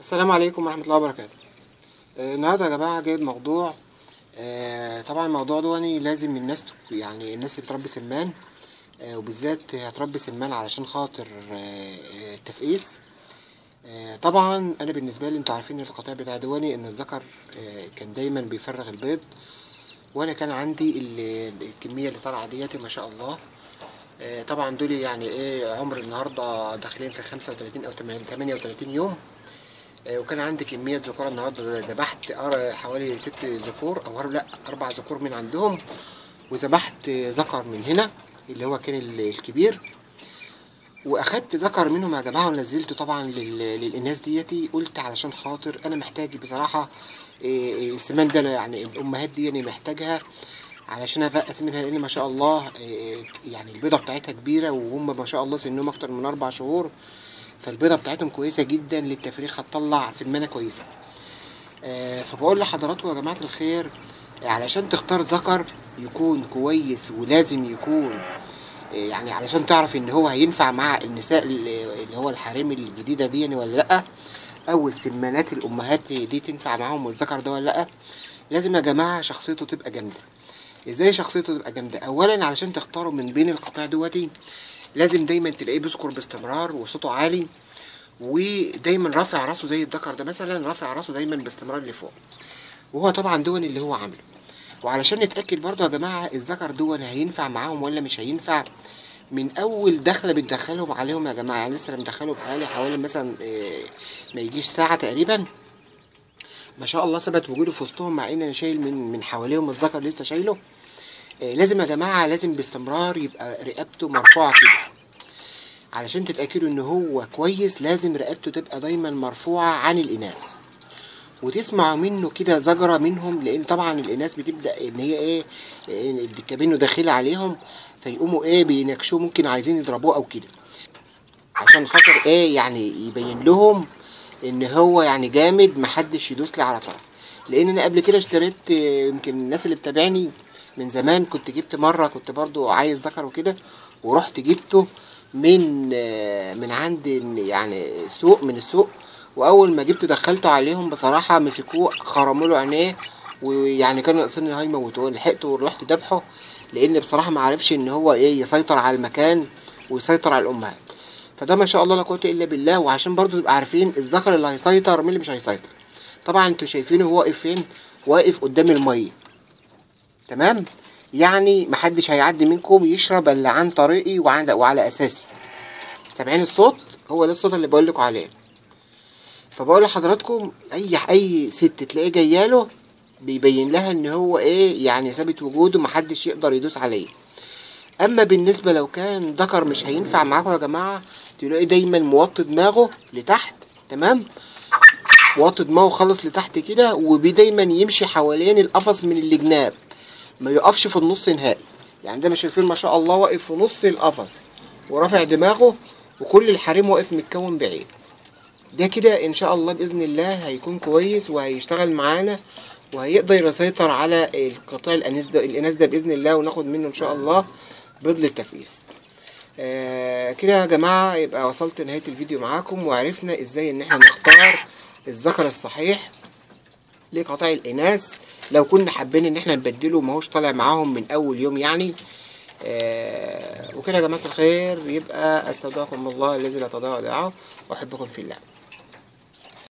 السلام عليكم ورحمة الله وبركاته آه، النهاردة يا جماعة جايب موضوع آه، طبعا الموضوع ده يعني لازم الناس يعني الناس اللي بتربي سمان آه، وبالذات هتربي سمان علشان خاطر آه، آه، التفقيس آه، طبعا انا بالنسبة لي انتوا عارفين القطيع بتاع دواني ان الذكر آه، كان دايما بيفرغ البيض وانا كان عندي ال- الكمية اللي طالعة ديت ما شاء الله آه، طبعا دول يعني ايه عمر النهارده داخلين في 35 او 38 يوم آه، وكان عندي كمية ذكور النهارده ذبحت أر- حوالي ست ذكور أو أر- لا أربع ذكور من عندهم وذبحت ذكر من هنا اللي هو كان ال- الكبير واخدت ذكر منهم يا جماعه ونزلته طبعا لل- للاناث ديتي قلت علشان خاطر انا محتاج بصراحه إيه، إيه، السمان ده أنا يعني الامهات دي انا محتاجها علشان افقس منها لان ما شاء الله إيه، يعني البيضه بتاعتها كبيره وهم ما شاء الله سنهم اكتر من اربع شهور فالبيضه بتاعتهم كويسه جدا للتفريخ هتطلع سمانه كويسه آه، فبقول لحضراتكم يا جماعه الخير آه، علشان تختار ذكر يكون كويس ولازم يكون آه، يعني علشان تعرف ان هو هينفع مع النساء اللي اللي هو الحريم الجديده دي يعني ولا لا او السمانات الامهات دي تنفع معاهم والذكر ده ولا لا لازم يا جماعه شخصيته تبقى جامده ازاي شخصيته تبقى جامده اولا علشان تختاره من بين القطاع دوتي لازم دايما تلاقيه بيذكر باستمرار وصوته عالي ودايما رافع راسه زي الذكر ده مثلا رافع راسه دايما باستمرار لفوق وهو طبعا دون اللي هو عامله وعلشان نتاكد برضو يا جماعه الذكر دون هينفع معاهم ولا مش هينفع من اول دخله بتدخلهم عليهم يا جماعه يعني لسه أنا مدخله بقالي حوالي مثلا إيه، ما يجيش ساعه تقريبا ما شاء الله ثبت وجوده في وسطهم مع ان انا شايل من من حواليهم الذكر لسه شايله إيه، لازم يا جماعه لازم باستمرار يبقى رقبته مرفوعه كده علشان تتأكدوا ان هو كويس لازم رقبته تبقى دايما مرفوعة عن الإناث وتسمعوا منه كده زجرة منهم لأن طبعا الإناث بتبدأ إن هي إيه إيه، كابينه داخل عليهم فيقوموا إيه بينكشوه ممكن عايزين يضربوه أو كده عشان خاطر إيه يعني يبين لهم إن هو يعني جامد محدش يدوس لي على طرف لأن أنا قبل كده اشتريت آه، يمكن الناس اللي بتابعني من زمان كنت جبت مرة كنت برضو عايز ذكر وكده ورحت جبته من آه، من عند يعني سوق من السوق واول ما جبته دخلته عليهم بصراحه مسكوه خرموا له عينيه ويعني كانوا ناقصين ان هو يموتوه لحقته ورحت ذبحه لان بصراحه ما عرفش ان هو ايه يسيطر على المكان ويسيطر على الامهات فده ما شاء الله لا قوه الا بالله وعشان برضو تبقى عارفين الذكر اللي هيسيطر من اللي مش هيسيطر طبعا انتوا شايفينه هو واقف فين واقف قدام الميه تمام يعني محدش هيعدي منكم يشرب الا عن طريقي وعن وعلى اساسي سامعين الصوت هو ده الصوت اللي بقول لكم عليه فبقول لحضراتكم اي اي ست تلاقيه جاياله بيبين لها ان هو ايه يعني ثابت وجوده محدش يقدر يدوس عليه اما بالنسبه لو كان ذكر مش هينفع معاكم يا جماعه تلاقيه دايما موطي دماغه لتحت تمام موطي دماغه خالص لتحت كده ودايما يمشي حوالين القفص من الجناب ما يقفش في النص نهائي يعني ده مش شايفين ما شاء الله واقف في نص القفص ورافع دماغه وكل الحريم واقف متكون بعيد ده كده ان شاء الله باذن الله هيكون كويس وهيشتغل معانا وهيقدر يسيطر على القطاع الاناث ده الاناث ده باذن الله وناخد منه ان شاء الله بيض للتفقيس آه كده يا جماعه يبقى وصلت لنهايه الفيديو معاكم وعرفنا ازاي ان احنا نختار الذكر الصحيح لقطاع الاناث لو كنا حابين ان احنا نبدله ما هوش طالع معاهم من اول يوم يعني آه وكده يا جماعه الخير يبقى استودعكم الله الذي لا تضيع ودائعه واحبكم في الله